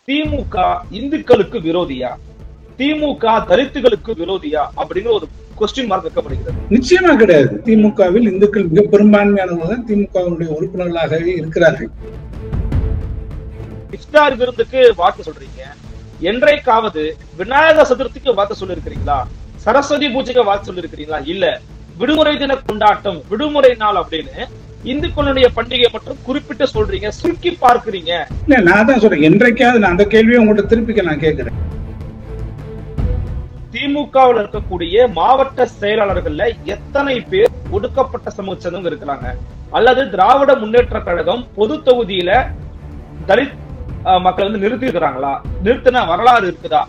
திமுக இந்துக்களுக்கு விரோதியா திமுக தலித்துகளுக்கு விரோதியா அப்படிங்கிற ஒரு கொஸ்டின் மார்க் வைக்கப்படுகிறது நிச்சயமா கிடையாது திமுகவில் இந்துக்கள் மிக பெரும்பான்மையானவர்கள் தான் திமுகவினுடைய உறுப்பினர்களாகவே இருக்கிறார்கள் இஃப்தார் விருந்துக்கு வாக்கு சொல்றீங்க என்றைக்காவது விநாயகர் சதுர்த்திக்கு வாக்கு சொல்லிருக்கிறீங்களா சரஸ்வதி பூஜைக்கு வாக்கு சொல்லிருக்கிறீங்களா இல்ல விடுமுறை தின கொண்டாட்டம் விடுமுறை நாள் அப்படின்னு இந்துக்களுடைய பண்டிகை மட்டும் குறிப்பிட்டு சொல்றீங்க சுருக்கி பார்க்கிறீங்க இல்ல நான் தான் சொல்றேன் என்றைக்காவது நான் அந்த கேள்வியை உங்கள்கிட்ட திருப்பிக்க நான் கேட்கிறேன் திமுகவில் இருக்கக்கூடிய மாவட்ட செயலாளர்கள்ல எத்தனை பேர் ஒடுக்கப்பட்ட சமூக சேர்ந்தவங்க இருக்கிறாங்க அல்லது திராவிட முன்னேற்ற கழகம் பொது தொகுதியில தலித் அஹ், மக்கள் வந்து நிறுத்தி இருக்கிறாங்களா நிறுத்தின வரலாறு இருக்குதா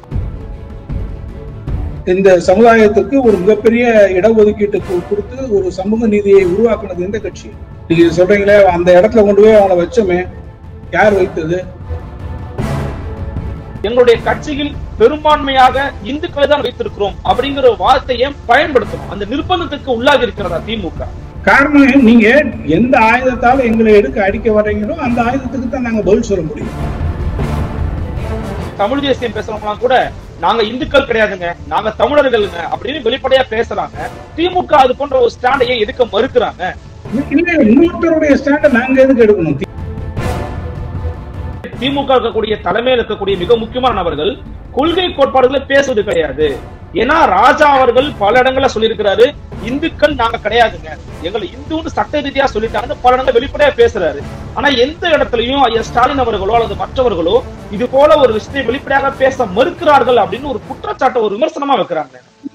இந்த சமுதாயத்துக்கு ஒரு மிகப்பெரிய இடஒதுக்கீட்டு கு- கொடுத்து ஒரு சமூக நீதியை உருவாக்குனது எந்த கட்சி நீங்க சொல்றீங்களே அந்த இடத்துல கொண்டு போய் அவனை வச்சோமே யார் வைத்தது எங்களுடைய கட்சியில் பெரும்பான்மையாக இந்துக்களை தான் வைத்திருக்கிறோம் அப்படிங்கிற ஒரு வார்த்தையை பயன்படுத்தணும் அந்த நிர்பந்தத்துக்கு உள்ளாகி இருக்கிறதா திமுக காரணம் நீங்க எந்த ஆயுதத்தால எங்களை எடுக்க அடிக்க வர்றீங்களோ அந்த ஆயுதத்துக்கு தான் நாங்க பதில் சொல்ல முடியும் தமிழ் தேசியம் பேசுறவங்களாம் கூட நாங்க இந்துக்கள் கிடையாதுங்க நாங்க தமிழர்களுங்க அப்படின்னு வெளிப்படையா பேசுறாங்க திமுக அது போன்ற ஒரு ஸ்டாண்டையே எடுக்க மறுக்கிறாங்க இல்ல இன்னொருத்தருடைய ஸ்டாண்டை நாங்க எதுக்கு எடுக்கணும் திமுக இருக்கக்கூடிய தலைமையில் இருக்கக்கூடிய மிக முக்கியமான நபர்கள் கொள்கை கோட்பாடுகளை பேசுவது கிடையாது ஏன்னா ராஜா அவர்கள் பல இடங்கள்ல சொல்லியிருக்கிறாரு இந்துக்கள் நாங்க கிடையாதுங்க எங்களை இந்துன்னு சட்ட ரீதியா சொல்லிட்டாங்கன்னு பல இடங்கள் வெளிப்படையா பேசுறாரு ஆனா எந்த இடத்துலயும் ஐயா ஸ்டாலின் அவர்களோ அல்லது மற்றவர்களோ இது போல ஒரு விஷயத்தை வெளிப்படையாக பேச மறுக்கிறார்கள் அப்படின்னு ஒரு குற்றச்சாட்டை ஒரு விமர்சனமா வைக்கிறாங்க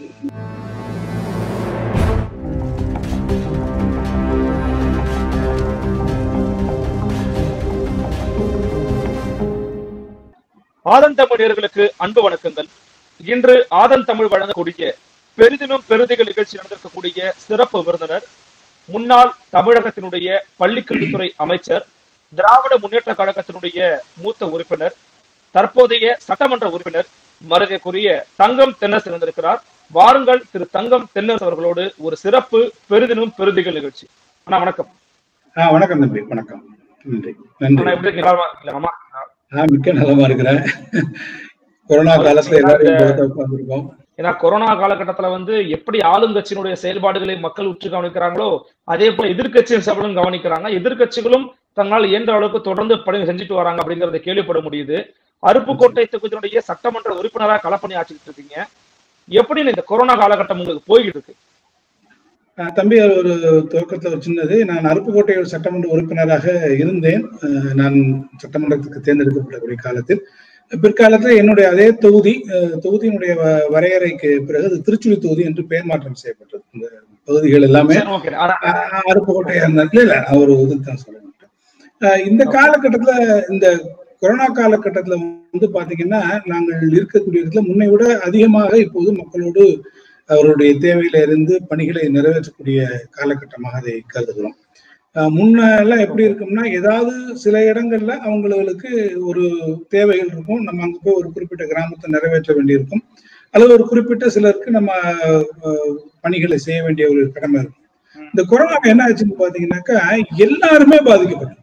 ஆதன் தமிழர்களுக்கு அன்பு வணக்கங்கள் இன்று ஆதன் தமிழ் வழங்கக்கூடிய பெரிதினும் பெருதிகள் நிகழ்ச்சி நடந்திருக்கக்கூடிய சிறப்பு விருந்தினர் முன்னாள் தமிழகத்தினுடைய பள்ளிக்கல்வித்துறை அமைச்சர் திராவிட முன்னேற்ற கழகத்தினுடைய மூத்த உறுப்பினர் தற்போதைய சட்டமன்ற உறுப்பினர் மருகைக்குரிய தங்கம் தென்னஸ் இருந்திருக்கிறார் வாருங்கள் திரு தங்கம் தென்னஸ் அவர்களோடு ஒரு சிறப்பு பெரிதினும் பெருதிகள் நிகழ்ச்சி அண்ணா வணக்கம் ஆஹ் வணக்கம் தம்பி வணக்கம் நன்றி அண்ணா நன்றி எப்படி இருக்கீங்க? நலமா இருக்கீங்களா? ஆமா. நான் மிக்க நலமா இருக்கிறேன் கொரோனா காலத்துல எல்லாரையும் பார்த்து உட்கார்ந்திருக்கோம் ஏன்னா கொரோனா காலகட்டத்துல வந்து எப்படி ஆளுங்கட்சியினுடைய செயல்பாடுகளை மக்கள் உற்று கவனிக்கிறாங்களோ அதே போல எதிர்க்கட்சியின் சார்பிலும் கவனிக்கிறாங்க எதிர்க்கட்சிகளும் தங்களால் இயன்ற அளவுக்கு தொடர்ந்து பணி செஞ்சுட்டு வராங்க அப்படிங்கறத கேள்விப்பட முடியுது அருப்புக்கோட்டை தொகுதியினுடைய சட்டமன்ற உறுப்பினராக களப்பணி ஆற்றிட்டு இருக்கீங்க எப்படி இந்த கொரோனா காலகட்டம் உங்களுக்கு போய்கிட்டு இருக்கு ஆஹ் தம்பி அது ஒரு துவக்கத்துல ஒரு சின்னது நான் அருப்புக்கோட்டை சட்டமன்ற உறுப்பினராக இருந்தேன் ஆஹ் நான் சட்டமன்றத்துக்கு தேர்ந்தெடுக்கப்படக்கூடிய காலத்தில் பிற்காலத்துல என்னுடைய அதே தொகுதி ஆஹ் தொகுதியினுடைய வ- வரையறைக்கு பிறகு அது திருச்சுழி தொகுதி என்று பெயர் மாற்றம் செய்யப்பட்டது இந்த பகுதிகள் எல்லாமே சரி, okay. ஆனா, ஆஹ் அருப்புக்கோட்டை அந்த இல்ல இல்ல நான் ஒரு இதுக்கு தான் சொல்ல மாட்டேன் ஆஹ் இந்த காலகட்டத்துல இந்த கொரோனா காலகட்டத்துல வந்து பாத்தீங்கன்னா நாங்கள் இருக்கக்கூடிய இடத்துல முன்னை விட அதிகமாக இப்போது மக்களோடு அவருடைய தேவையில இருந்து பணிகளை நிறைவேற்றக்கூடிய காலகட்டமாக அதை கருதுகிறோம் ஆஹ் முன்னெல்லாம் எப்படி இருக்கும்னா ஏதாவது சில இடங்கள்ல அவங்களுக்கு ஒரு தேவைகள் இருக்கும் நம்ம அங்க போய் ஒரு குறிப்பிட்ட கிராமத்தை நிறைவேற்ற வேண்டியிருக்கும் அல்லது ஒரு குறிப்பிட்ட சிலருக்கு நம்ம ஆஹ், பணிகளை செய்ய வேண்டிய ஒரு கடமை இருக்கும் இந்த கொரோனா என்ன ஆச்சுன்னு பாத்தீங்கன்னாக்கா எல்லாருமே பாதிக்கப்பட்டோம்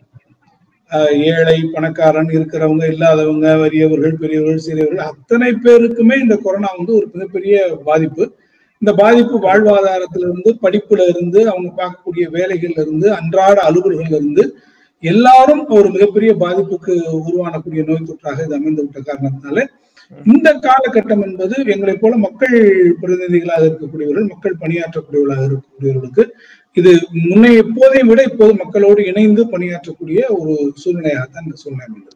ஆஹ் ஏழை பணக்காரன் இருக்கிறவங்க இல்லாதவங்க வறியவர்கள் பெரியவர்கள் சிறியவர்கள் அத்தனை பேருக்குமே இந்த கொரோனா வந்து ஒரு மிகப்பெரிய பாதிப்பு இந்த பாதிப்பு வாழ்வாதாரத்துல இருந்து படிப்புல இருந்து அவங்க பார்க்கக்கூடிய வேலைகள்ல இருந்து அன்றாட அலுவல்கள்ல இருந்து எல்லாரும் ஒரு மிகப்பெரிய பாதிப்புக்கு உருவானக்கூடிய நோய் தொற்றாக இது அமைந்து விட்ட காரணத்தினால இந்த காலகட்டம் என்பது எங்களை போல மக்கள் பிரதிநிதிகளாக இருக்கக்கூடியவர்கள் மக்கள் பணியாற்றக்கூடியவர்களாக இருக்கக்கூடியவர்களுக்கு இது முன்னை எப்போதையும் விட இப்போது மக்களோடு இணைந்து பணியாற்றக்கூடிய ஒரு சூழ்நிலையாகத்தான் இந்த சூழ்நிலை அமைந்திருக்கிறது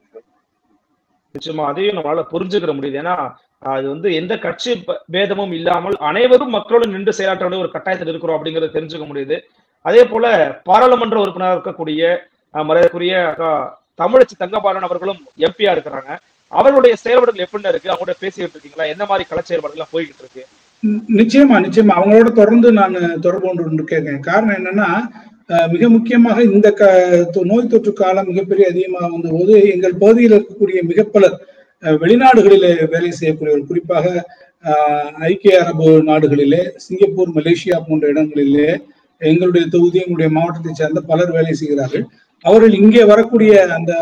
நிச்சயமா அதையும் நம்மளால புரிஞ்சுக்கிற முடியுது ஏன்னா ஆஹ், இது வந்து எந்த கட்சி ப- பேதமும் இல்லாமல் அனைவரும் மக்களோடு நின்று செயலாற்ற வேண்டிய ஒரு கட்டாயத்தில் இருக்கிறோம் அப்படிங்கறத தெரிஞ்சுக்க முடியுது அதே போல பாராளுமன்ற உறுப்பினராக இருக்கக்கூடிய ஆஹ், மரியாதைக்குரிய அக்கா தமிழச்சி தங்கபாலன் அவர்களும் எம்பியா இருக்கிறாங்க அவர்களுடைய செயல்பாடுகள் எப்படி இருக்கு அவங்களோட பேசிக்கிட்டு இருக்கீங்களா என்ன மாதிரி கள செயல்பாடுகள் போய்கிட்டு இருக்கு நி- நிச்சயமா நிச்சயமா அவங்களோட தொடர்ந்து நான் தொடர்பு கொண்டு இருக்கேன் காரணம் என்னன்னா அஹ், மிக முக்கியமாக இந்த க தொ- நோய் தொற்று காலம் மிகப்பெரிய அதிகமாக வந்தபோது எங்கள் பகுதியில் இருக்கக்கூடிய மிக பலர் அஹ், வெளிநாடுகளிலே வேலை செய்யக்கூடியவர் குறிப்பாக அஹ், ஐக்கிய அரபு நாடுகளிலே சிங்கப்பூர் மலேசியா போன்ற இடங்களிலே எங்களுடைய தொகுதி எங்களுடைய மாவட்டத்தை சேர்ந்த பலர் வேலை செய்கிறார்கள் அவர்கள் இங்கே வரக்கூடிய அந்த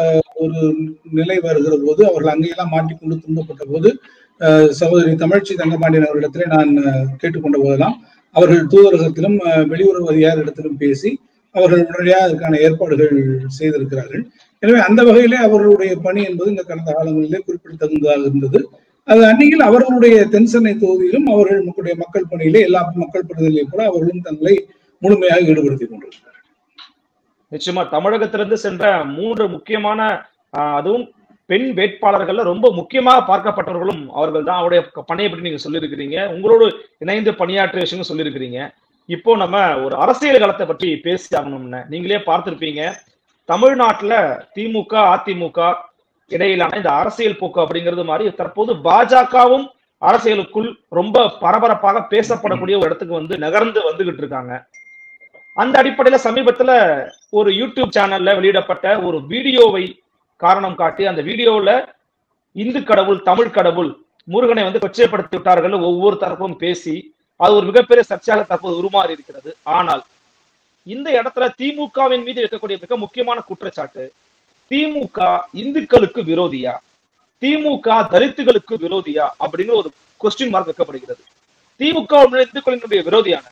ஒரு நிலை வருகிற போது அவர்கள் அங்கெல்லாம் மாட்டிக்கொண்டு துன்பப்பட்ட போது அஹ், சகோதரி தமிழ்ச்சி தங்கபாண்டியன் அவர்களிடத்திலே நான் அஹ், கேட்டுக்கொண்ட போதெல்லாம் அவர்கள் தூதரகத்திலும் அஹ், வெளியுறவு அதிகாரிடத்திலும் பேசி அவர்கள் உடனடியாக அதற்கான ஏற்பாடுகள் செய்திருக்கிறார்கள் எனவே அந்த வகையிலே அவர்களுடைய பணி என்பது இந்த கடந்த காலங்களிலே குறிப்பிடத்தகுந்ததாக இருந்தது அது அன்னையில் அவர்களுடைய தென்சென்னை தொகுதியிலும் அவர்கள் மக்களுடைய மக்கள் பணியிலே எல்லா மக்கள் பிரதிநிதிகளையும் கூட அவர்களும் தங்களை முழுமையாக ஈடுபடுத்திக் கொண்டிருக்கிறார்கள் நிச்சயமா தமிழகத்திலிருந்து சென்ற மூன்று முக்கியமான ஆஹ், அதுவும் பெண் வேட்பாளர்கள்ல ரொம்ப முக்கியமாக பார்க்கப்பட்டவர்களும் அவர்கள் தான் அவருடைய பணியை பற்றி நீங்க சொல்லியிருக்கிறீங்க உங்களோடு இணைந்து பணியாற்றிய விஷயம் சொல்லியிருக்கிறீங்க இப்போ நம்ம ஒரு அரசியல் களத்தை பற்றி பேசி ஆகணும்னு நீங்களே பார்த்திருப்பீங்க தமிழ்நாட்டுல திமுக அதிமுக இடையிலான இந்த அரசியல் போக்கு அப்படிங்கிறது மாதிரி தற்போது பாஜகவும் அரசியலுக்குள் ரொம்ப பரபரப்பாக பேசப்படக்கூடிய ஒரு இடத்துக்கு வந்து நகர்ந்து வந்துகிட்டு இருக்காங்க அந்த அடிப்படையில சமீபத்துல ஒரு யூடியூப் சேனல்ல வெளியிடப்பட்ட ஒரு வீடியோவை காரணம் காட்டி அந்த வீடியோல இந்து கடவுள் தமிழ் கடவுள் முருகனை வந்து கொச்சைப்படுத்தி விட்டார்கள் ஒவ்வொரு தரப்பும் பேசி அது ஒரு மிகப்பெரிய சர்ச்சையாக தற்போது உருமாறி இருக்கிறது ஆனால் இந்த இடத்துல திமுகவின் மீது இருக்கக்கூடிய மிக முக்கியமான குற்றச்சாட்டு திமுக இந்துக்களுக்கு விரோதியா திமுக தலித்துகளுக்கு விரோதியா அப்படிங்கிற ஒரு கொஸ்டின் மார்க் வைக்கப்படுகிறது திமுக உண்மையிலே இந்துக்களினுடைய விரோதியான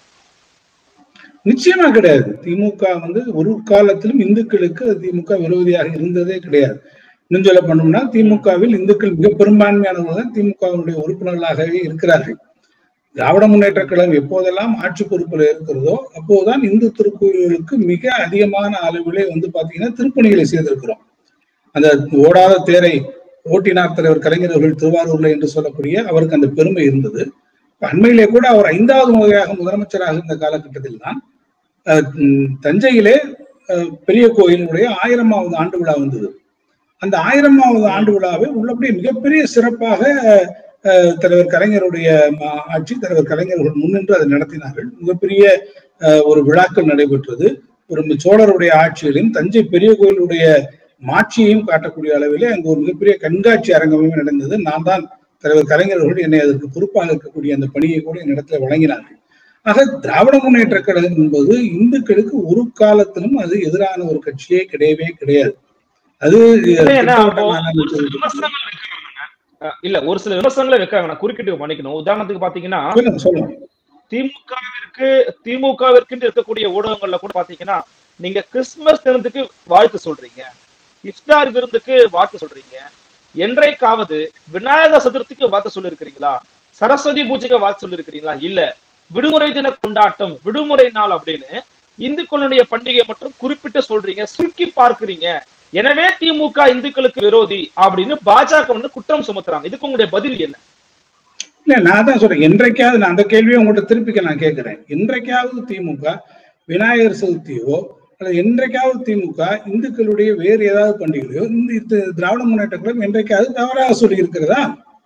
நிச்சயமா கிடையாது திமுக வந்து ஒரு காலத்திலும் இந்துக்களுக்கு திமுக விரோதியாக இருந்ததே கிடையாது இன்னும் சொல்ல பண்ணோம்னா திமுகவில் இந்துக்கள் மிக பெரும்பான்மையானவர்கள் தான் திமுகவினுடைய உறுப்பினர்களாகவே இருக்கிறார்கள் திராவிட முன்னேற்ற கழகம் எப்போதெல்லாம் ஆட்சி பொறுப்பில் இருக்கிறதோ அப்போதுதான் இந்து திருக்கோயில்களுக்கு மிக அதிகமான அளவிலே வந்து பாத்தீங்கன்னா திருப்பணிகளை செய்திருக்கிறோம் அந்த ஓடாத தேரை ஓட்டினார் தலைவர் கலைஞர் அவர்கள் திருவாரூர்ல என்று சொல்லக்கூடிய அவருக்கு அந்த பெருமை இருந்தது அண்மையிலே கூட அவர் ஐந்தாவது முறையாக முதலமைச்சராக இருந்த காலகட்டத்தில் தான் அஹ், உம், தஞ்சையிலே அஹ், பெரிய கோயிலினுடைய ஆயிரமாவது ஆண்டு விழா வந்தது அந்த ஆயிரமாவது ஆண்டு விழாவை உள்ளபடியே மிகப்பெரிய சிறப்பாக அஹ், தலைவர் கலைஞருடைய ம- ஆட்சி தலைவர் கலைஞர்கள் முன்னின்று அதை நடத்தினார்கள் மிகப்பெரிய அஹ், ஒரு விழாக்கள் நடைபெற்றது ஒரு சோழருடைய ஆட்சியிலும் தஞ்சை பெரிய கோயிலுடைய மாட்சியையும் காட்டக்கூடிய அளவிலே அங்கு ஒரு மிகப்பெரிய கண்காட்சி அரங்கமே நடந்தது நான் தான் தலைவர் கலைஞர் அவர்கள் என்னை அதற்கு பொறுப்பாக இருக்கக்கூடிய அந்த பணியை கூட என்னிடத்துல வழங்கினார்கள் ஆக திராவிட முன்னேற்ற கழகம் என்பது இந்துக்களுக்கு ஒரு காலத்திலும் அது எதிரான ஒரு கட்சியே கிடையவே கிடையாது அது ஏன்னா, அப்போ திட்டவட்டமான ஒரு சில விமர்சனங்கள் வைக்கிறாங்க. அஹ் இல்ல ஒரு சில விமர்சனங்களை வைக்கிறாங்க நான் குறுக்கிட்டு பண்ணிக்கணும் உதாரணத்துக்கு பாத்தீங்கன்னா சொல்லுங்க சொல்லுங்க திமுகவிற்கு திமுகவிற்கு இருக்கக்கூடிய ஊடகங்கள்ல கூட பாத்தீங்கன்னா நீங்க கிறிஸ்துமஸ் தினத்துக்கு வாழ்த்து சொல்றீங்க இஃப்தார் விருந்துக்கு வாழ்த்து சொல்றீங்க என்றைக்காவது விநாயகர் சதுர்த்திக்கு வாழ்த்து சொல்லிருக்கிறீங்களா சரஸ்வதி பூஜைக்கு வாழ்த்து சொல்லிருக்கிறீங்களா இல்ல விடுமுறை தின கொண்டாட்டம் விடுமுறை நாள் அப்படின்னு இந்துக்களுடைய பண்டிகை மட்டும் குறிப்பிட்டு சொல்றீங்க சுருக்கி பார்க்கிறீங்க எனவே திமுக இந்துக்களுக்கு விரோதி அப்படின்னு பாஜக வந்து குற்றம் சுமத்துறாங்க இதுக்கு உங்களுடைய பதில் என்ன இல்ல நான் தான் சொல்றேன் என்றைக்காவது நான் அந்த கேள்வியை உங்கள்கிட்ட திருப்பிக்க நான் கேட்கிறேன் என்றைக்காவது திமுக விநாயகர் சதுர்த்தியோ அல்லது என்றைக்காவது திமுக இந்துக்களுடைய வேறு ஏதாவது பண்டிகையோ இந்த இந்த திராவிட முன்னேற்ற கழகம் என்றைக்காவது தவறாக சொல்லி இருக்கிறதா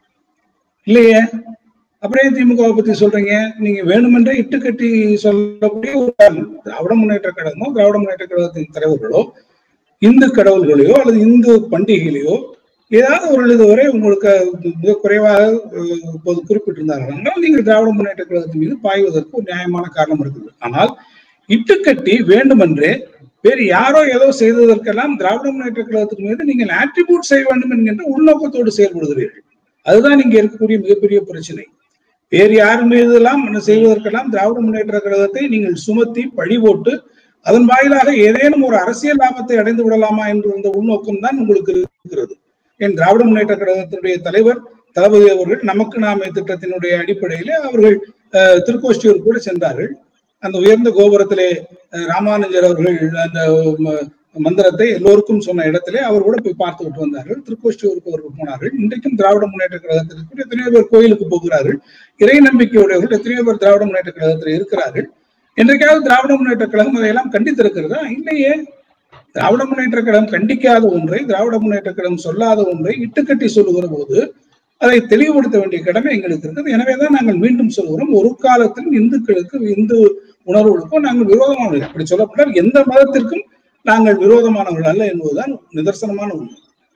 இல்லையே அப்படியே திமுகவை பத்தி சொல்றீங்க நீங்க வேணுமென்றே இட்டு கட்டி சொல்லக்கூடிய ஒரு காரணம். திராவிட முன்னேற்ற கழகமோ திராவிட முன்னேற்ற கழகத்தின் தலைவர்களோ இந்து கடவுள்களையோ அல்லது இந்து பண்டிகைகளையோ ஏதாவது ஒரு இதுவரை உங்களுக்கு மிக குறைவாக அஹ், இப்போது குறிப்பிட்டிருந்தார்கள் என்றால் நீங்கள் திராவிட முன்னேற்ற கழகத்தின் மீது பாய்வதற்கு ஒரு நியாயமான காரணம் இருக்குது ஆனால் இட்டுக்கட்டி வேண்டுமென்றே வேறு யாரோ ஏதோ செய்ததற்கெல்லாம் திராவிட முன்னேற்ற கழகத்தின் மீது நீங்கள் ஆட்ரிபியூட் செய்ய வேண்டும் என்கின்ற உள்நோக்கத்தோடு செயல்படுகிறீர்கள் அதுதான் இங்க இருக்கக்கூடிய மிகப்பெரிய பிரச்சனை வேறு யார் மீதெல்லாம் செய்வதற்கெல்லாம் திராவிட முன்னேற்ற கழகத்தை நீங்கள் சுமத்தி பழி போட்டு அதன் வாயிலாக ஏதேனும் ஒரு அரசியல் லாபத்தை அடைந்து விடலாமா என்ற அந்த உள்நோக்கம் தான் உங்களுக்கு இருக்கிறது என் திராவிட முன்னேற்ற கழகத்தினுடைய தலைவர் தளபதி அவர்கள் நமக்கு நாமே திட்டத்தினுடைய அடிப்படையிலே அவர்கள் அஹ், திருக்கோஷ்டியூர் கூட சென்றார்கள் அந்த உயர்ந்த கோபுரத்திலே அஹ், ராமானுஜர் அவர்கள் அந்த ம- மந்திரத்தை எல்லோருக்கும் சொன்ன இடத்திலே அவர் கூட போய் பார்த்து விட்டு வந்தார்கள் திருக்கோஷ்டியூருக்கு அவர்கள் போனார்கள் இன்றைக்கும் திராவிட முன்னேற்ற கழகத்தில் கூட எத்தனையோ பேர் கோயிலுக்கு போகிறார்கள் இறை நம்பிக்கையுடையவர்கள் எத்தனையோ பேர் திராவிட முன்னேற்ற கழகத்தில் இருக்கிறார்கள் என்றைக்காவது திராவிட முன்னேற்ற கழகம் அதையெல்லாம் கண்டித்திருக்கிறதா இல்லையே திராவிட முன்னேற்ற கழகம் கண்டிக்காத ஒன்றை திராவிட முன்னேற்ற கழகம் சொல்லாத ஒன்றை இட்டுக்கட்டி சொல்லுகிற போது அதை தெளிவுபடுத்த வேண்டிய கடமை எங்களுக்கு இருக்குது எனவேதான் நாங்கள் மீண்டும் சொல்கிறோம் ஒரு காலத்தில் இந்துக்களுக்கு இந்து உணர்வுகளுக்கும் நாங்கள் விரோதமானவர்கள் அப்படி சொல்லப்பட்டால் எந்த மதத்திற்கும் நாங்கள் விரோதமானவர்கள் அல்ல என்பதுதான் நிதர்சனமான உண்மை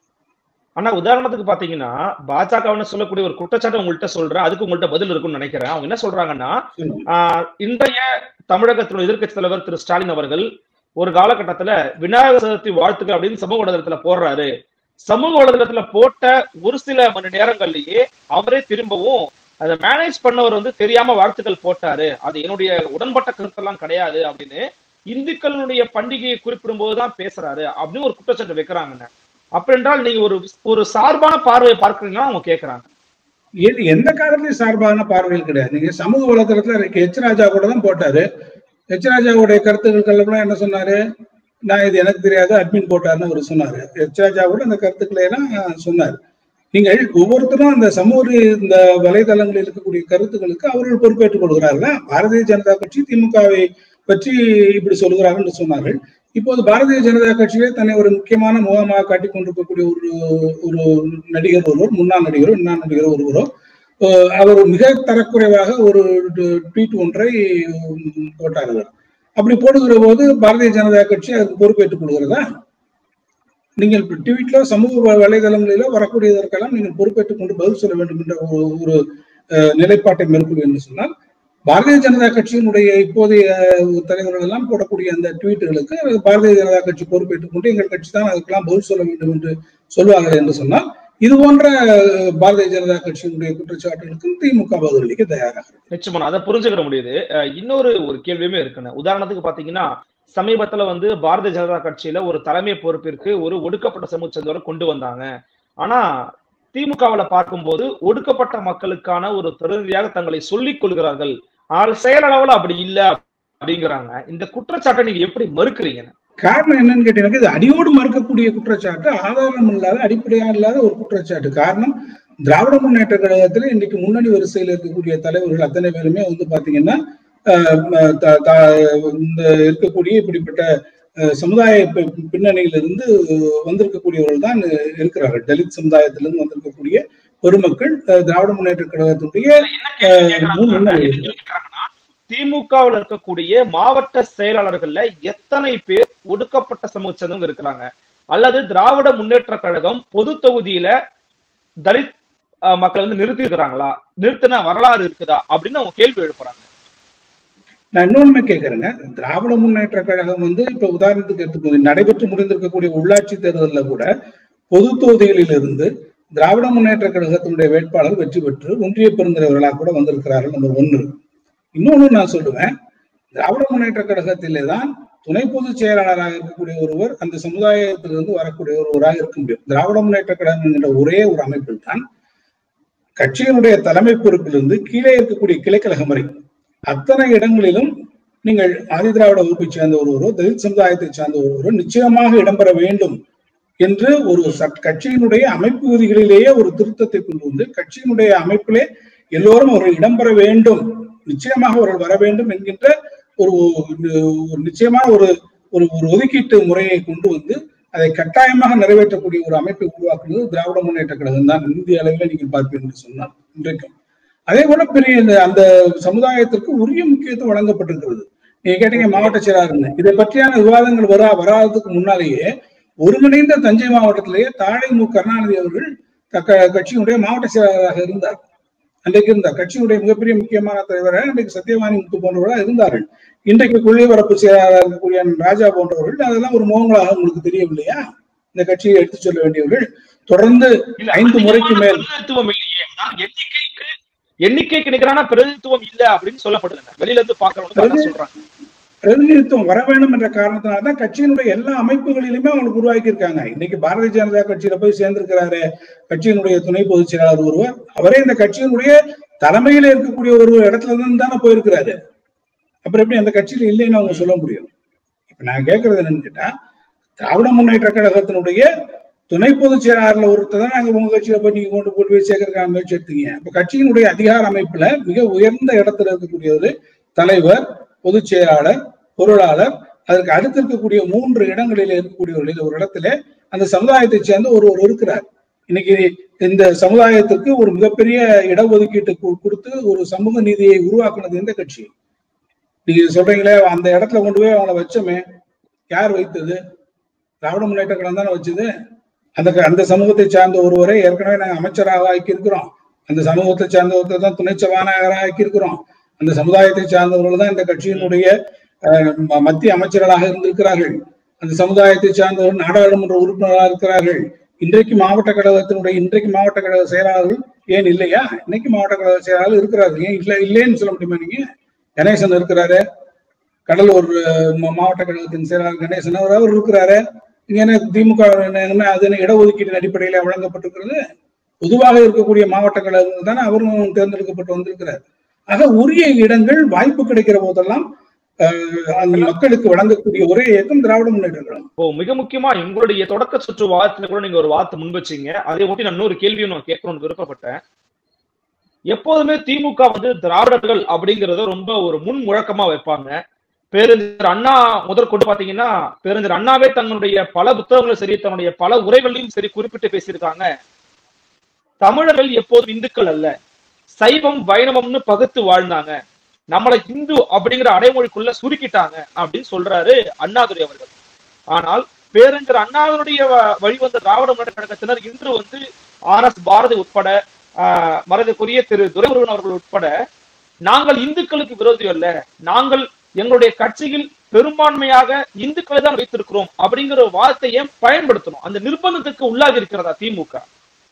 ஆனா உதாரணத்துக்கு பாத்தீங்கன்னா பாஜக சொல்லக்கூடிய ஒரு குற்றச்சாட்டு உங்கள்கிட்ட சொல்றேன் அதுக்கு உங்கள்கிட்ட பதில் இருக்கும்னு நினைக்கிறேன் அவங்க என்ன சொல்றாங்கன்னா சொல்லுங்க. ஆஹ் இன்றைய தமிழகத்தினுடைய எதிர்க்கட்சி தலைவர் திரு ஸ்டாலின் அவர்கள் ஒரு காலகட்டத்துல விநாயகர் சதுர்த்தி வாழ்த்துக்கள் அப்படின்னு சமூக ஊடகத்துல போடுறாரு சமூக வலைதளத்துல போட்ட ஒரு சில மணி நேரங்கள்லயே அவரே திரும்பவும் அதை மேனேஜ் பண்ணவர் வந்து தெரியாம வாழ்த்துக்கள் போட்டாரு அது என்னுடைய உடன்பட்ட கருத்தெல்லாம் கிடையாது அப்படின்னு இந்துக்களுடைய பண்டிகையை குறிப்பிடும் போதுதான் பேசுறாரு அப்படின்னு ஒரு குற்றச்சாட்டு வைக்கிறாங்கண்ணே அப்படி என்றால் நீங்க ஒரு ஒரு சார்பான பார்வையை பார்க்கறீங்களா அவங்க கேக்குறாங்க இது எந்த காலத்திலயும் சார்பான பார்வைகள் கிடையாது நீங்க சமூக வலைதளத்துல எச் ராஜா கூட தான் போட்டாரு எச் ராஜாவுடைய கருத்துக்கள் கூட என்ன சொன்னாரு நான் இது எனக்கு தெரியாது அட்மின் போட்டாருன்னு அவர் சொன்னாரு எச் ராஜா கூட அந்த கருத்துக்களை எல்லாம் சொன்னார் நீங்கள் ஒவ்வொருத்தரும் அந்த சமூக இந்த வலைதளங்களில் இருக்கக்கூடிய கருத்துக்களுக்கு அவர்கள் பொறுப்பேற்றுக் கொள்கிறார்கள் பாரதிய ஜனதா கட்சி திமுகவை பற்றி இப்படி சொல்கிறார்கள் என்று சொன்னார்கள் இப்போது பாரதிய ஜனதா கட்சியிலே தன்னை ஒரு முக்கியமான முகமாக காட்டிக் கொண்டிருக்கக்கூடிய ஒரு ஒரு நடிகர் ஒருவர் முன்னாள் நடிகரோ முன்னாள் நடிகர் ஒருவரோ அவர் மிக தரக்குறைவாக ஒரு ட்வீட் ஒன்றை போட்டார்கள் அப்படி போடுகிற போது பாரதிய ஜனதா கட்சி அதுக்கு பொறுப்பேற்றுக் கொள்கிறதா நீங்கள் ட்வீட்ல சமூக வலைதளங்களிலோ வரக்கூடியதற்கெல்லாம் நீங்கள் பொறுப்பேற்றுக் கொண்டு பதில் சொல்ல வேண்டும் என்ற ஒரு நிலைப்பாட்டை மேற்கொள்ளும் என்று சொன்னால் பாரதிய ஜனதா கட்சியினுடைய இப்போதைய தலைவர்கள் எல்லாம் போடக்கூடிய அந்த ட்வீட்டுகளுக்கு பாரதிய ஜனதா கட்சி பொறுப்பேற்றுக் கொண்டு எங்கள் கட்சி தான் அதுக்கெல்லாம் பதில் சொல்ல வேண்டும் என்று சொல்வார்கள் என்று சொன்னால் இது போன்ற பாரதிய ஜனதா கட்சியினுடைய குற்றச்சாட்டுகளுக்கும் திமுக பதிலளிக்க தயாராக நிச்சயமா அதை புரிஞ்சுக்கிற முடியுது இன்னொரு ஒரு கேள்வியுமே இருக்குன்னு உதாரணத்துக்கு பாத்தீங்கன்னா சமீபத்துல வந்து பாரதிய ஜனதா கட்சியில ஒரு தலைமை பொறுப்பிற்கு ஒரு ஒடுக்கப்பட்ட சமூக சேர்ந்தவரை கொண்டு வந்தாங்க ஆனா திமுகவுல பார்க்கும்போது ஒடுக்கப்பட்ட மக்களுக்கான ஒரு பிரதிநிதியாக தங்களை சொல்லிக் கொள்கிறார்கள் ஆனால் செயலளவுல அப்படி இல்ல அப்படிங்கிறாங்க இந்த குற்றச்சாட்டை நீங்க எப்படி மறுக்கிறீங்க காரணம் என்னன்னு கேட்டீங்கன்னா இது அடியோடு மறுக்கக்கூடிய குற்றச்சாட்டு ஆதாரம் இல்லாத அடிப்படையா இல்லாத ஒரு குற்றச்சாட்டு காரணம் திராவிட முன்னேற்ற கழகத்துல இன்னைக்கு முன்னணி வரிசையில் இருக்கக்கூடிய தலைவர்கள் அத்தனை பேருமே வந்து பாத்தீங்கன்னா இந்த இருக்கக்கூடிய இப்படிப்பட்ட சமுதாய பின்னணியிலிருந்து வந்திருக்கக்கூடியவர்கள் தான் இருக்கிறார்கள் தலித் சமுதாயத்திலிருந்து வந்திருக்கக்கூடிய பெருமக்கள் திராவிட முன்னேற்ற கழகத்தினுடைய திமுகவில் இருக்கக்கூடிய மாவட்ட செயலாளர்கள்ல எத்தனை பேர் ஒடுக்கப்பட்ட சமூக சேர்ந்தவங்க இருக்கிறாங்க அல்லது திராவிட முன்னேற்ற கழகம் பொது தொகுதியில தலித் மக்கள் வந்து நிறுத்தி இருக்கிறாங்களா நிறுத்தின வரலாறு இருக்குதா அப்படின்னு அவங்க கேள்வி எழுப்புறாங்க நான் இன்னொன்னு கேட்கிறேங்க திராவிட முன்னேற்ற கழகம் வந்து இப்ப உதாரணத்துக்கு எடுத்துக்கோங்க நடைபெற்று முடிந்திருக்கக்கூடிய உள்ளாட்சி தேர்தலில் கூட பொது தொகுதிகளில் இருந்து திராவிட முன்னேற்ற கழகத்தினுடைய வேட்பாளர் வெற்றி பெற்று ஒன்றிய பெருந்தலைவர்களாக கூட வந்திருக்கிறார்கள் நம்பர் ஒன்று இன்னொன்னு நான் சொல்லுவேன் திராவிட முன்னேற்ற கழகத்திலே தான் துணை பொதுச் செயலாளராக இருக்கக்கூடிய ஒருவர் அந்த சமுதாயத்திலிருந்து வரக்கூடிய ஒருவராக இருக்க முடியும் திராவிட முன்னேற்ற கழகம் என்கிற ஒரே ஒரு அமைப்பில் தான் கட்சியினுடைய தலைமை பொறுப்பிலிருந்து கீழே இருக்கக்கூடிய கிளைக்கழகம் வரை அத்தனை இடங்களிலும் நீங்கள் ஆதி திராவிட வகுப்பை சேர்ந்த ஒருவரோ தலித் சமுதாயத்தை சார்ந்த ஒருவரோ நிச்சயமாக இடம்பெற வேண்டும் என்று ஒரு கட்சியினுடைய அமைப்பு விதிகளிலேயே ஒரு திருத்தத்தை கொண்டு வந்து கட்சியினுடைய அமைப்பிலே எல்லோரும் அவர்கள் இடம்பெற வேண்டும் நிச்சயமாக அவர்கள் வர வேண்டும் என்கின்ற ஒரு நிச்சயமான ஒரு ஒரு ஒரு ஒதுக்கீட்டு முறையை கொண்டு வந்து அதை கட்டாயமாக நிறைவேற்றக்கூடிய ஒரு அமைப்பை உருவாக்குவது திராவிட முன்னேற்ற கழகம் தான் இந்திய அளவில் நீங்கள் பார்ப்பீர்கள் என்று சொன்னால் இன்றைக்கும் அதே போல பெரிய அந்த சமுதாயத்திற்கு உரிய முக்கியத்துவம் வழங்கப்பட்டிருக்கிறது நீங்க கேட்டீங்க மாவட்ட செயலாளர் இதை பற்றியான விவாதங்கள் வரா வராததுக்கு முன்னாலேயே ஒருங்கிணைந்த தஞ்சை மாவட்டத்திலேயே தாழை மு கருணாநிதி அவர்கள் கட்சியினுடைய மாவட்ட செயலாளராக இருந்தார் அன்றைக்கு இருந்தார் கட்சியினுடைய மிகப்பெரிய முக்கியமான தலைவராக இன்றைக்கு சத்யவாணி முத்து போன்றவர்களாக இருந்தார்கள் இன்றைக்கு கொள்கை வரப்பு செயலாளராக இருக்கக்கூடிய ராஜா போன்றவர்கள் அதெல்லாம் ஒரு முகங்களாக உங்களுக்கு தெரியவில்லையா இந்த கட்சியை எடுத்து சொல்ல வேண்டியவர்கள் தொடர்ந்து ஐந்து முறைக்கு மேல் எண்ணிக்கைக்கு எண்ணிக்கைக்கு நிகரான பிரதிநிதித்துவம் இல்ல அப்படின்னு சொல்லப்படுதுங்க வெளியில இருந்து பாக்குறவங்க சொல்றாங்க பிரதிநிதித்துவம் வர வேண்டும் என்ற காரணத்தினால்தான் கட்சியினுடைய எல்லா அமைப்புகளிலுமே அவங்களுக்கு உருவாக்கி இருக்காங்க இன்னைக்கு பாரதிய ஜனதா கட்சியில போய் சேர்ந்திருக்கிறாரு கட்சியினுடைய துணை பொதுச் செயலாளர் ஒருவர் அவரே இந்த கட்சியினுடைய தலைமையில இருக்கக்கூடிய ஒரு இடத்துல இருந்து தானே போயிருக்கிறாரு அப்புறம் எப்படி அந்த கட்சியில இல்லைன்னு அவங்க சொல்ல முடியும் இப்ப நான் கேட்கறது என்னன்னு கேட்டா திராவிட முன்னேற்ற கழகத்தினுடைய துணை பொதுச் செயலாளர்ல ஒருத்தர் தான் நாங்க உங்க கட்சியில போய் நீங்க கொண்டு போட்டு போய் சேர்க்கறதுக்கான முயற்சி எடுத்தீங்க இப்ப கட்சியினுடைய அதிகார அமைப்புல மிக உயர்ந்த இடத்துல இருக்கக்கூடிய ஒரு தலைவர் பொதுச் செயலாளர் பொருளாளர் அதற்கு அடுத்து இருக்கக்கூடிய மூன்று இடங்களில் இருக்கக்கூடியவர்களில் ஒரு இடத்துல அந்த சமுதாயத்தை சேர்ந்த ஒருவர் இருக்கிறார் இன்னைக்கு இந்த சமுதாயத்திற்கு ஒரு மிகப்பெரிய இடஒதுக்கீட்டு கொடுத்து ஒரு சமூக நீதியை உருவாக்குனது எந்த கட்சி நீங்க சொல்றீங்களே அந்த இடத்துல கொண்டு போய் அவங்கள வச்சோமே யார் வைத்தது திராவிட முன்னேற்ற கழகம் தானே வச்சது அந்த அந்த சமூகத்தை சார்ந்த ஒருவரை ஏற்கனவே நாங்கள் அமைச்சராக ஆக்கி இருக்கிறோம் அந்த சமூகத்தை சார்ந்த ஒருத்தர் தான் துணை சபாநாயகராக ஆக்கி இருக்கிறோம் அந்த சமுதாயத்தை சார்ந்தவர்கள் தான் இந்த கட்சியினுடைய மத்திய அமைச்சர்களாக இருந்திருக்கிறார்கள் அந்த சமுதாயத்தை சார்ந்தவர்கள் நாடாளுமன்ற உறுப்பினராக இருக்கிறார்கள் இன்றைக்கு மாவட்ட கழகத்தினுடைய இன்றைக்கு மாவட்ட கழக செயலாளர்கள் ஏன் இல்லையா இன்னைக்கு மாவட்ட கழக செயலாளர் இருக்கிறாரு ஏன் இல்ல இல்லைன்னு சொல்ல முடியுமா நீங்க கணேசன் இருக்கிறாரு கடலூர் அஹ், மா- மாவட்ட கழகத்தின் செயலாளர் கணேசன் அவர் அவர் இருக்கிறாரு இங்க என்ன திமுக என்ன- என்ன அது என்ன இடஒதுக்கீட்டின் அடிப்படையில வழங்கப்பட்டிருக்கிறது பொதுவாக இருக்கக்கூடிய மாவட்ட கழகங்கள் தானே அவரும் தேர்ந்தெடுக்கப்பட்டு வந்திருக்கிறார் ஆக உரிய இடங்கள் வாய்ப்பு கிடைக்கிற போதெல்லாம் அஹ், அந்த மக்களுக்கு வழங்கக்கூடிய ஒரே இயக்கம் திராவிட முன்னேற்ற கழகம் இப்போ மிக முக்கியமா உங்களுடைய தொடக்க சுற்று வாதத்துல கூட நீங்க ஒரு வார்த்தை முன் வச்சீங்க அதை ஒட்டி நான் இன்னொரு கேள்வியும் நான் கேட்கணும்னு விருப்பப்பட்டேன் எப்போதுமே திமுக வந்து திராவிடர்கள் அப்படிங்கறத ரொம்ப ஒரு முன் முழக்கமா வைப்பாங்க பேரறிஞர் அண்ணா முதற்கொண்டு பாத்தீங்கன்னா பேரறிஞர் அண்ணாவே தன்னுடைய பல புத்தகங்களும் சரி தன்னுடைய பல உரைகளையும் சரி குறிப்பிட்டு பேசியிருக்காங்க தமிழர்கள் எப்போதும் இந்துக்கள் அல்ல சைவம் வைணவம்னு பகுத்து வாழ்ந்தாங்க நம்மளை இந்து அப்படிங்கிற அடைமொழிக்குள்ள சுருக்கிட்டாங்க அப்படின்னு சொல்றாரு அண்ணாதுரை அவர்கள் ஆனால் பேரறிஞர் அண்ணாவினுடைய வ- வழிவந்த திராவிட முன்னேற்ற கழகத்தினர் இன்று வந்து ஆர் எஸ் பாரதி உட்பட ஆஹ், மரியாதைக்குரிய திரு துரைமுருகன் அவர்கள் உட்பட நாங்கள் இந்துக்களுக்கு விரோதி அல்ல நாங்கள் எங்களுடைய கட்சியில் பெரும்பான்மையாக இந்துக்களை தான் வைத்திருக்கிறோம் அப்படிங்கிற ஒரு வார்த்தையை பயன்படுத்தணும் அந்த நிர்பந்தத்துக்கு உள்ளாகி இருக்கிறதா திமுக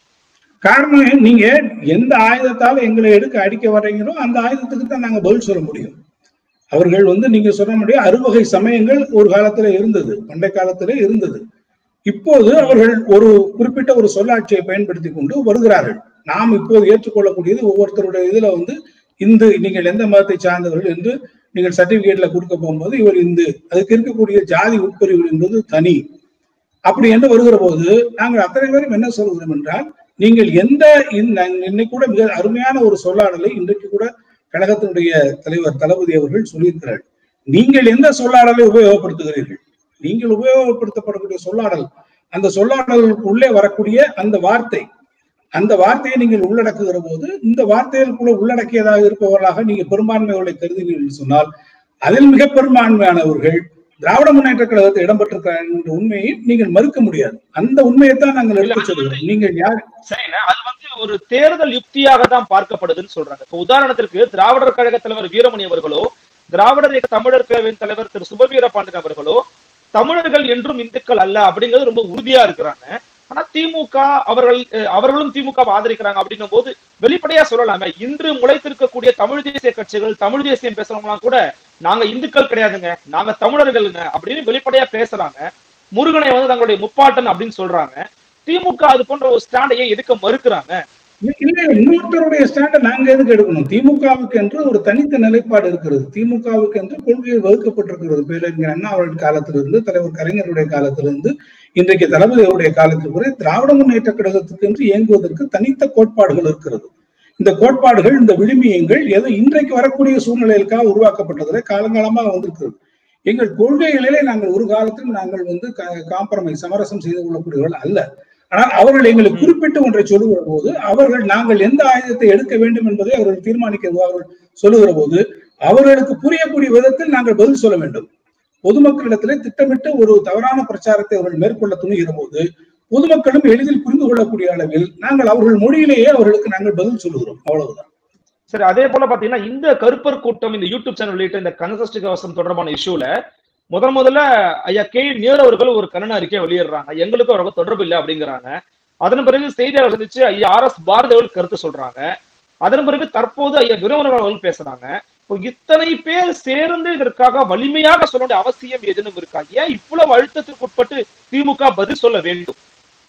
காரணம் நீங்க எந்த ஆயுதத்தால எங்களை எடுக்க அடிக்க வர்றீங்களோ அந்த ஆயுதத்துக்கு தான் நாங்க பதில் சொல்ல முடியும் அவர்கள் வந்து நீங்க சொன்ன முடியும் அறுவகை சமயங்கள் ஒரு காலத்துல இருந்தது பண்டை காலத்துல இருந்தது இப்போது அவர்கள் ஒரு குறிப்பிட்ட ஒரு சொல்லாட்சியை பயன்படுத்தி கொண்டு வருகிறார்கள் நாம் இப்போது ஏற்றுக்கொள்ளக்கூடியது ஒவ்வொருத்தருடைய இதுல வந்து இந்து நீங்கள் எந்த மதத்தை சார்ந்தவர்கள் என்று நீங்கள் சர்டிபிகேட்ல கொடுக்க போகும்போது இவர் இந்து அதுக்கு இருக்கக்கூடிய ஜாதி உட்பிரிவுகள் என்பது தனி அப்படி என்று வருகிற போது நாங்கள் அத்தனை பேரும் என்ன சொல்கிறோம் என்றால் நீங்கள் எந்த இந்த- இன்னைக்கு கூட மிக அருமையான ஒரு சொல்லாடலை இன்றைக்கு கூட கழகத்தினுடைய தலைவர் தளபதி அவர்கள் சொல்லியிருக்கிறார் நீங்கள் எந்த சொல்லாடலை உபயோகப்படுத்துகிறீர்கள் நீங்கள் உபயோகப்படுத்தப்படக்கூடிய சொல்லாடல் அந்த சொல்லாடலுக்கு உள்ளே வரக்கூடிய அந்த வார்த்தை அந்த வார்த்தையை நீங்கள் உள்ளடக்குகிற போது இந்த வார்த்தைகளுக்குள்ள உள்ளடக்கியதாக இருப்பவர்களாக நீங்க பெரும்பான்மைகளை கருதுகிறீர்கள் என்று சொன்னால் அதில் மிக பெரும்பான்மையானவர்கள் திராவிட முன்னேற்ற கழகத்தில் இடம்பெற்றிருக்கிறார்கள் என்ற உண்மையை நீங்கள் மறுக்க முடியாது அந்த உண்மையைத்தான் நாங்கள் எடுத்துச் சொல்கிறோம் நீங்கள் யார் சரிங்க அது வந்து ஒரு தேர்தல் யுக்தியாக தான் பார்க்கப்படுதுன்னு சொல்றாங்க இப்ப உதாரணத்திற்கு திராவிடர் கழக தலைவர் வீரமணி அவர்களோ திராவிடர் இயக்க தமிழர் பேரவையின் தலைவர் திரு சுபவீரபாண்டியன் அவர்களோ தமிழர்கள் என்றும் இந்துக்கள் அல்ல அப்படிங்கிறது ரொம்ப உறுதியா இருக்கிறாங்க ஆனா திமுக அவர்கள் அஹ், அவர்களும் திமுக வை ஆதரிக்கிறாங்க அப்படின்னும் போது வெளிப்படையா சொல்லலாமே இன்று முளைத்திருக்கக்கூடிய தமிழ் தேசிய கட்சிகள் தமிழ் தேசியம் பேசுறவங்களாம் கூட நாங்க இந்துக்கள் கிடையாதுங்க நாங்க தமிழர்களுங்க அப்படின்னு வெளிப்படையா பேசுறாங்க முருகனை வந்து தங்களுடைய முப்பாட்டன் அப்படின்னு சொல்றாங்க திமுக அது போன்ற ஒரு ஸ்டாண்டையே எடுக்க மறுக்கிறாங்க இல்லை இன்னொருத்தருடைய ஸ்டாண்டை நாங்க எதுக்கு எடுக்கணும் திமுகவுக்கு என்று ஒரு தனித்த நிலைப்பாடு இருக்கிறது திமுகவுக்கு என்று கொள்கை வகுக்கப்பட்டிருக்கிறது பேரறிஞர் அண்ணா அவர்கள் காலத்திலிருந்து தலைவர் கலைஞருடைய காலத்திலிருந்து இன்றைக்கு தளபதி அவருடைய காலத்தில் வரை திராவிட முன்னேற்ற கழகத்துக்கு என்று இயங்குவதற்கு தனித்த கோட்பாடுகள் இருக்கிறது இந்த கோட்பாடுகள் இந்த விழுமியங்கள் எது இன்றைக்கு வரக்கூடிய சூழ்நிலைகளுக்காக உருவாக்கப்பட்டதில் காலங்காலமாக வந்திருக்கிறது எங்கள் கொள்கைகளிலே நாங்கள் ஒரு காலத்தில் நாங்கள் வந்து காம்ப்ரமைஸ் சமரசம் செய்து கொள்ளக்கூடியவர்கள் அல்ல ஆனால் அவர்கள் எங்களுக்கு குறிப்பிட்டு ஒன்றை சொல்லுகிற போது அவர்கள் நாங்கள் எந்த ஆயுதத்தை எடுக்க வேண்டும் என்பதை அவர்கள் தீர்மானிக்கிறது அவர்கள் சொல்லுகிற போது அவர்களுக்கு புரியக்கூடிய விதத்தில் நாங்கள் பதில் சொல்ல வேண்டும் பொதுமக்களிடத்திலே திட்டமிட்டு ஒரு தவறான பிரச்சாரத்தை அவர்கள் மேற்கொள்ள துணிகிற போது பொதுமக்களும் எளிதில் புரிந்து கொள்ளக்கூடிய அளவில் நாங்கள் அவர்கள் மொழியிலேயே அவர்களுக்கு நாங்கள் பதில் சொல்லுகிறோம் அவ்வளவுதான் சரி அதே போல பாத்தீங்கன்னா இந்த கருப்பர் கூட்டம் இந்த யூடியூப் சேனல் உள்ளிட்ட இந்த கனசஷ்டி கவசம் தொடர்பான இஷ்யூல முதன் முதல்ல ஐயா கே நேரு அவர்கள் ஒரு கண்ணன அறிக்கையை வெளியிடுறாங்க எங்களுக்கும் அவருக்கு தொடர்பு இல்லை அப்படிங்கிறாங்க அதன் பிறகு செய்தியாளர் சந்திச்சு ஐயா ஆர் எஸ் பாரதி அவர்கள் கருத்து சொல்றாங்க அதன் பிறகு தற்போது ஐயா விரோவனர் அவர்கள் பேசுறாங்க இப்போ இத்தனை பேர் சேர்ந்து இதற்காக வலிமையாக சொல்ல வேண்டிய அவசியம் எதுவும் இருக்கா ஏன் இவ்வளவு அழுத்தத்திற்கு உட்பட்டு திமுக பதில் சொல்ல வேண்டும்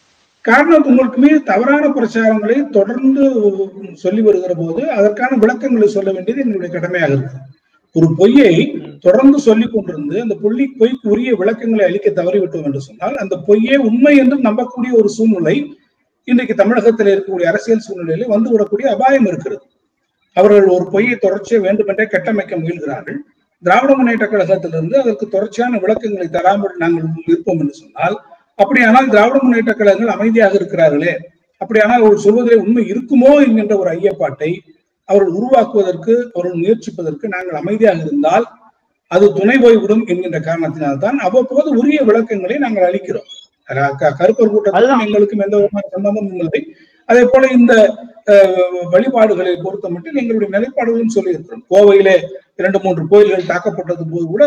காரணம் உங்களுக்கு மீது தவறான பிரச்சாரங்களை தொடர்ந்து சொல்லி வருகிற போது அதற்கான விளக்கங்களை சொல்ல வேண்டியது எங்களுடைய கடமையாக இருக்கு ஒரு பொய்யை தொடர்ந்து சொல்லிக் கொண்டிருந்து அந்த பொல்லி பொய்க்கு உரிய விளக்கங்களை அளிக்க தவறிவிட்டோம் என்று சொன்னால் அந்த பொய்யே உண்மை என்று நம்பக்கூடிய ஒரு சூழ்நிலை இன்றைக்கு தமிழகத்தில் இருக்கக்கூடிய அரசியல் சூழ்நிலையில வந்து விடக்கூடிய அபாயம் இருக்கிறது அவர்கள் ஒரு பொய்யை தொடர்ச்சியை வேண்டுமென்றே கட்டமைக்க முயல்கிறார்கள் திராவிட முன்னேற்ற கழகத்திலிருந்து அதற்கு தொடர்ச்சியான விளக்கங்களை தராமல் நாங்கள் இருப்போம் என்று சொன்னால் அப்படியானால் திராவிட முன்னேற்ற கழகங்கள் அமைதியாக இருக்கிறார்களே அப்படியானால் அவர்கள் சொல்வதிலே உண்மை இருக்குமோ என்கின்ற ஒரு ஐயப்பாட்டை அவர்கள் உருவாக்குவதற்கு அவர்கள் முயற்சிப்பதற்கு நாங்கள் அமைதியாக இருந்தால் அது துணை போய்விடும் என்கின்ற காரணத்தினால்தான் அவ்வப்போது உரிய விளக்கங்களை நாங்கள் அளிக்கிறோம் கருப்பர் கூட்டத்துக்கும் எங்களுக்கும் எந்த விதமான சம்பந்தமும் இல்லை அதே போல இந்த வழிபாடுகளை பொறுத்த மட்டும் எங்களுடைய நிலைப்பாடுகளும் சொல்லியிருக்கிறோம் கோவையிலே இரண்டு மூன்று கோயில்கள் தாக்கப்பட்டது போது கூட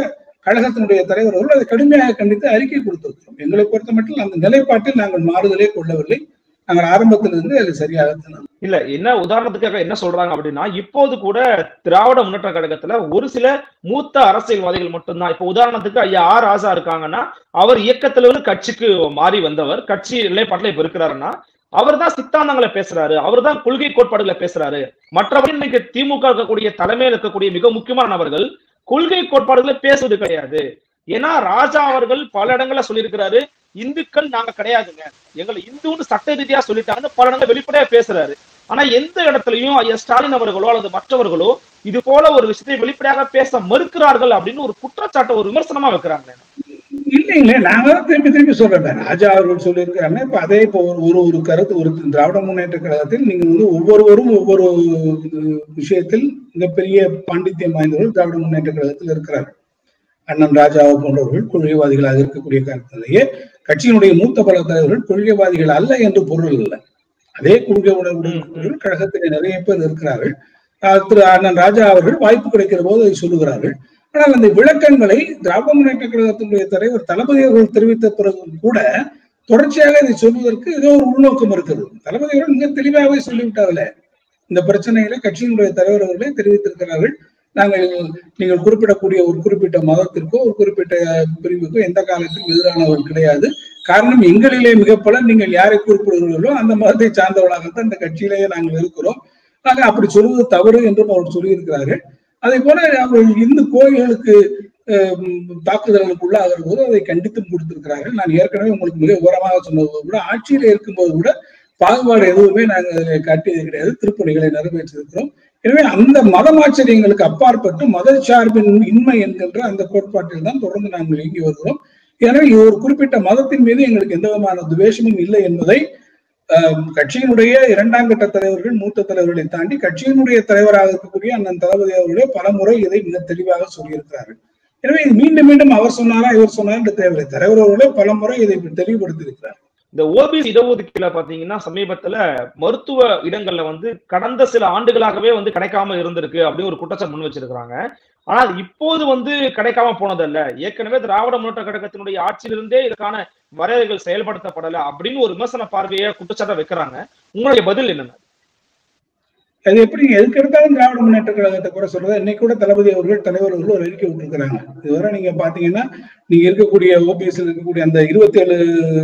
கழகத்தினுடைய தலைவர்கள் அதை கடுமையாக கண்டித்து அறிக்கை கொடுத்திருக்கிறோம் எங்களை பொறுத்த மட்டும் அந்த நிலைப்பாட்டில் நாங்கள் மாறுதலே கொள்ளவில்லை நாங்கள் ஆரம்பத்திலிருந்து அது சரியாகத்தான் இல்ல என்ன உதாரணத்துக்காக என்ன சொல்றாங்க அப்படின்னா இப்போது கூட திராவிட முன்னேற்ற கழகத்துல ஒரு சில மூத்த அரசியல்வாதிகள் மட்டும்தான் இப்ப உதாரணத்துக்கு ஐயா ஆர் ராசா இருக்காங்கன்னா அவர் இயக்கத்துல இருந்து கட்சிக்கு மாறி வந்தவர் கட்சி நிலைப்பாட்டுல இப்ப இருக்கிறாருன்னா அவர் தான் சித்தாந்தங்களை பேசுறாரு அவர் தான் கொள்கை கோட்பாடுகளை பேசுறாரு மற்றபடி இன்னைக்கு திமுக இருக்கக்கூடிய தலைமையில் இருக்கக்கூடிய மிக முக்கியமான நபர்கள் கொள்கை கோட்பாடுகளை பேசுவது கிடையாது ஏன்னா ராஜா அவர்கள் பல இடங்கள்ல சொல்லியிருக்கிறாரு இந்துக்கள் நாங்க கிடையாதுங்க எங்களை இந்துன்னு சட்ட ரீதியா சொல்லிட்டாங்க பல இடங்கள் வெளிப்படையா பேசுறாரு ஆனா எந்த இடத்துலயும் ஐயா ஸ்டாலின் அவர்களோ அல்லது மற்றவர்களோ இது போல ஒரு விஷயத்தை வெளிப்படையாக பேச மறுக்கிறார்கள் அப்படின்னு ஒரு குற்றச்சாட்டை ஒரு விமர்சனமா வைக்கிறாங்க இல்லைங்களே நான் தான் திருப்பி திருப்பி சொல்றேன் ராஜா அவர்கள் சொல்லியிருக்காங்க இப்ப அதே இப்போ ஒரு ஒரு ஒரு கருத்து ஒரு திராவிட முன்னேற்ற கழகத்தில் நீங்க வந்து ஒவ்வொருவரும் ஒவ்வொரு விஷயத்தில் மிகப்பெரிய பாண்டித்யம் வாய்ந்தவர்கள் திராவிட முன்னேற்ற கழகத்தில் இருக்கிறார்கள் அண்ணன் ராஜாவை போன்றவர்கள் கொள்கைவாதிகளாக இருக்கக்கூடிய காரணத்திலேயே கட்சியினுடைய மூத்த பல தலைவர்கள் கொள்கைவாதிகள் அல்ல என்று பொருள் இல்லை அதே கொள்கை உணர்வுடன் கழகத்திலே நிறைய பேர் இருக்கிறார்கள் திரு அண்ணன் ராஜா அவர்கள் வாய்ப்பு கிடைக்கிற போது அதை சொல்லுகிறார்கள் ஆனால் அந்த விளக்கங்களை திராவிட முன்னேற்ற கழகத்தினுடைய தலைவர் தளபதி அவர்கள் தெரிவித்த பிறகு கூட தொடர்ச்சியாக இதை சொல்வதற்கு ஏதோ ஒரு உள்நோக்கம் இருக்கிறது தளபதி அவர்கள் மிக தெளிவாகவே சொல்லிவிட்டார்களே இந்த பிரச்சனைகளை கட்சியினுடைய தலைவர் அவர்களே தெரிவித்திருக்கிறார்கள் நாங்கள் நீங்கள் குறிப்பிடக்கூடிய ஒரு குறிப்பிட்ட மதத்திற்கோ ஒரு குறிப்பிட்ட பிரிவுக்கோ எந்த காலத்திலும் எதிரானவர்கள் கிடையாது காரணம் எங்களிலே மிக பல நீங்கள் யாரை குறிப்பிடுகிறீர்களோ அந்த மதத்தை சார்ந்தவர்களாகத்தான் இந்த கட்சியிலேயே நாங்கள் இருக்கிறோம் நாங்கள் அப்படி சொல்வது தவறு என்றும் அவர் சொல்லியிருக்கிறார்கள் அதே போல அவர்கள் இந்து கோயில்களுக்கு தாக்குதல்களுக்கு உள்ளாகிற போது அதை கண்டித்தும் கொடுத்திருக்கிறார்கள் நான் ஏற்கனவே உங்களுக்கு மிக விவரமாக சொன்னது கூட ஆட்சியில இருக்கும்போது கூட பாகுபாடு எதுவுமே நாங்கள் அதில் காட்டியது கிடையாது திருப்பணிகளை நிறைவேற்றிருக்கிறோம் எனவே அந்த மதமாச்சரியங்களுக்கு அப்பாற்பட்டு மத சார்பின் இன்மை என்கின்ற அந்த கோட்பாட்டில் தான் தொடர்ந்து நாங்கள் இயங்கி வருகிறோம் எனவே ஒரு குறிப்பிட்ட மதத்தின் மீது எங்களுக்கு எந்த விதமான துவேஷமும் இல்லை என்பதை கட்சியினுடைய இரண்டாம் கட்ட தலைவர்கள் மூத்த தலைவர்களை தாண்டி கட்சியினுடைய தலைவராக இருக்கக்கூடிய அண்ணன் தளபதி அவர்களே பல முறை இதை மிக தெளிவாக சொல்லியிருக்கிறார்கள் எனவே இது மீண்டும் மீண்டும் அவர் சொன்னாரா இவர் சொன்னார் என்று தேவையில்லை தலைவர் அவர்களே பல முறை இதை தெளிவுபடுத்தி இருக்கிறார் இந்த ஓபிசி இடஒதுக்கீடுல பாத்தீங்கன்னா சமீபத்துல மருத்துவ இடங்கள்ல வந்து கடந்த சில ஆண்டுகளாகவே வந்து கிடைக்காம இருந்திருக்கு அப்படின்னு ஒரு குற்றச்சாட்டு முன் வச்சிருக்காங்க ஆனால் இப்போது வந்து கிடைக்காம போனதல்ல ஏற்கனவே திராவிட முன்னேற்ற கழகத்தினுடைய ஆட்சியிலிருந்தே இதுக்கான வரையறைகள் செயல்படுத்தப்படல அப்படின்னு ஒரு விமர்சன பார்வையை குற்றச்சாட்டை வைக்கிறாங்க உங்களுடைய பதில் என்னென்ன அது எப்படி எதுக்கு எடுத்தாலும் திராவிட முன்னேற்ற கழகத்தை கூட சொல்றது இன்னைக்கு கூட தளபதி அவர்கள் தலைவர் அவர்கள் ஒரு அறிக்கை விட்டுருக்கிறாங்க இதுவரை நீங்க பாத்தீங்கன்னா நீங்க இருக்கக்கூடிய ஓபிஎஸ்ல இருக்கக்கூடிய அந்த இருபத்தி ஏழு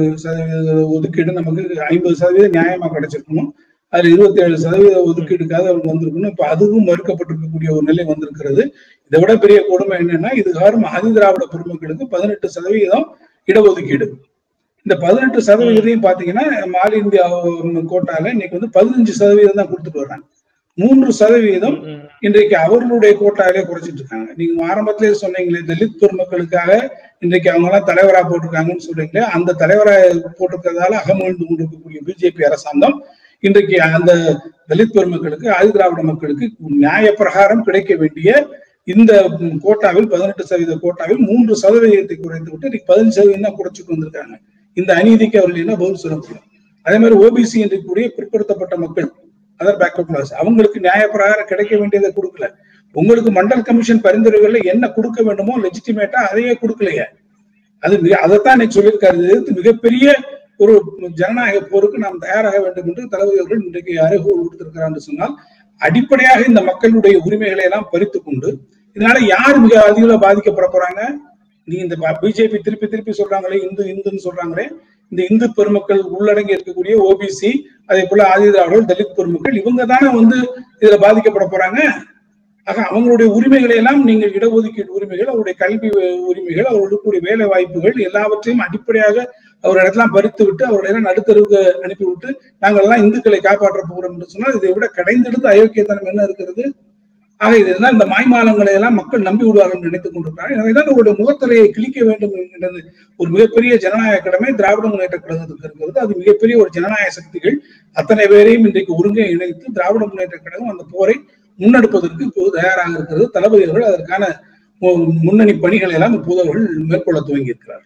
சதவீத ஒதுக்கீடு நமக்கு ஐம்பது சதவீதம் நியாயமா கிடைச்சிருக்கணும் அதுல இருபத்தி ஏழு சதவீத ஒதுக்கீடுக்காக அவங்க வந்திருக்கணும் இப்ப அதுவும் மறுக்கப்பட்டிருக்கக்கூடிய ஒரு நிலை வந்திருக்கிறது இதை விட பெரிய கொடுமை என்னன்னா இது காரணம் ஆதி திராவிட பெருமக்களுக்கு பதினெட்டு சதவீதம் இடஒதுக்கீடு இந்த பதினெட்டு சதவீதத்தையும் பாத்தீங்கன்னா மால் இந்தியா கோட்டால இன்னைக்கு வந்து பதினஞ்சு சதவீதம் தான் கொடுத்துட்டு வர்றாங்க மூன்று சதவீதம் இன்றைக்கு அவர்களுடைய கோட்டாலே குறைச்சிட்டு இருக்காங்க நீங்க ஆரம்பத்திலே சொன்னீங்களே தலித் பெருமக்களுக்காக இன்றைக்கு அவங்க எல்லாம் தலைவரா போட்டிருக்காங்கன்னு சொல்றீங்களே அந்த தலைவரா போட்டிருக்கிறதால அகமகிழ்ந்து கொண்டிருக்கக்கூடிய பிஜேபி அரசாங்கம் இன்றைக்கு அந்த தலித் பெருமக்களுக்கு ஆதி திராவிட மக்களுக்கு நியாய பிரகாரம் கிடைக்க வேண்டிய இந்த கோட்டாவில் பதினெட்டு சதவீத கோட்டாவில் மூன்று சதவீதத்தை குறைத்து விட்டு இன்னைக்கு பதினஞ்சு சதவீதம் தான் குறைச்சிட்டு வந்திருக்காங்க இந்த அநீதிக்கு அவர்கள் என்ன பதில் சொல்ல முடியும் அதே மாதிரி ஓபிசி என்று கூடிய பிற்படுத்தப்பட்ட மக்கள் அதர் பேக்வர்ட் கிளாஸ் அவங்களுக்கு நியாய பிரகாரம் கிடைக்க வேண்டியதை கொடுக்கல உங்களுக்கு மண்டல் கமிஷன் பரிந்துரைகள்ல என்ன கொடுக்க வேண்டுமோ லெஜிட்டிமேட்டா அதையே கொடுக்கலையே அது அதைத்தான் இன்னைக்கு சொல்லியிருக்காரு எதிர்த்து மிகப்பெரிய ஒரு ஜனநாயக போருக்கு நாம் தயாராக வேண்டும் என்று தளபதி அவர்கள் இன்றைக்கு அறைகோல் கொடுத்திருக்கிறார் என்று சொன்னால் அடிப்படையாக இந்த மக்களுடைய உரிமைகளை எல்லாம் பறித்து கொண்டு இதனால யார் மிக அதிக பாதிக்கப்பட போறாங்க நீ இந்த பிஜேபி திருப்பி திருப்பி சொல்றாங்களே இந்து இந்துன்னு சொல்றாங்களே இந்த இந்து பெருமக்கள் உள்ளடங்கி இருக்கக்கூடிய ஓபிசி அதே போல ஆதிதிராவிடர் தலித் பெருமக்கள் இவங்க தானே வந்து இதுல பாதிக்கப்பட போறாங்க ஆக அவங்களுடைய உரிமைகளை எல்லாம் நீங்கள் இடஒதுக்கீடு உரிமைகள் அவருடைய கல்வி உரிமைகள் அவர்களுக்கு வேலை வாய்ப்புகள் எல்லாவற்றையும் அடிப்படையாக அவர் இடத்தெல்லாம் பறித்து விட்டு அவருடைய நடுத்தருவுக்கு அனுப்பிவிட்டு நாங்கள் எல்லாம் இந்துக்களை காப்பாற்ற போகிறோம் என்று சொன்னால் இதை விட கடைந்தெடுத்து அயோக்கியத்தனம் என்ன இருக்கிறது ஆக இதுதான் இந்த மாய்மாலங்களை எல்லாம் மக்கள் நம்பி விடுவார்கள் நினைத்துக் கொண்டிருக்கிறார்கள் எனவேதான் அவருடைய முகத்திரையை கிழிக்க வேண்டும் என்கின்றது ஒரு மிகப்பெரிய ஜனநாயக கடமை திராவிட முன்னேற்ற கழகத்துக்கு இருக்கிறது அது மிகப்பெரிய ஒரு ஜனநாயக சக்திகள் அத்தனை பேரையும் இன்றைக்கு ஒருங்கே இணைத்து திராவிட முன்னேற்ற கழகம் அந்த போரை முன்னெடுப்பதற்கு இப்போது தயாராக இருக்கிறது தளபதி அவர்கள் அதற்கான முன்னணி பணிகளை எல்லாம் இப்போது அவர்கள் மேற்கொள்ள துவங்கி இருக்கிறார்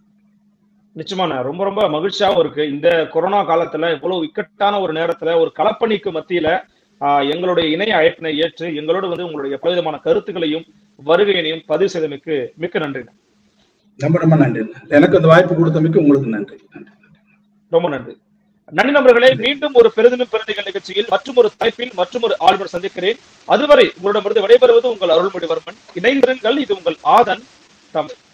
நிச்சயமான ரொம்ப ரொம்ப மகிழ்ச்சியாவும் இருக்கு இந்த கொரோனா காலத்துல இவ்வளவு இக்கட்டான ஒரு நேரத்துல ஒரு களப்பணிக்கு மத்தியில எங்களுடைய இணைய அழைப்பினை ஏற்று எங்களோடு வந்து உங்களுடைய பலவிதமான கருத்துக்களையும் வருகையினையும் பதிவு செய்தமைக்கு மிக்க நன்றி ரொம்ப ரொம்ப நன்றி எனக்கு அந்த வாய்ப்பு கொடுத்தமைக்கு உங்களுக்கு நன்றி நன்றி ரொம்ப நன்றி நன்றி நண்பர்களே மீண்டும் ஒரு பெருதினும் பெருதிகள் நிகழ்ச்சியில் மற்றும் ஒரு தலைப்பில் மற்றும் ஒரு ஆளுநர் சந்திக்கிறேன் அதுவரை உங்களிடமிருந்து விடைபெறுவது உங்கள் அருள்மொழிவர்மன் இணைந்திருங்கள் இது உங்கள் ஆதன் தமிழ்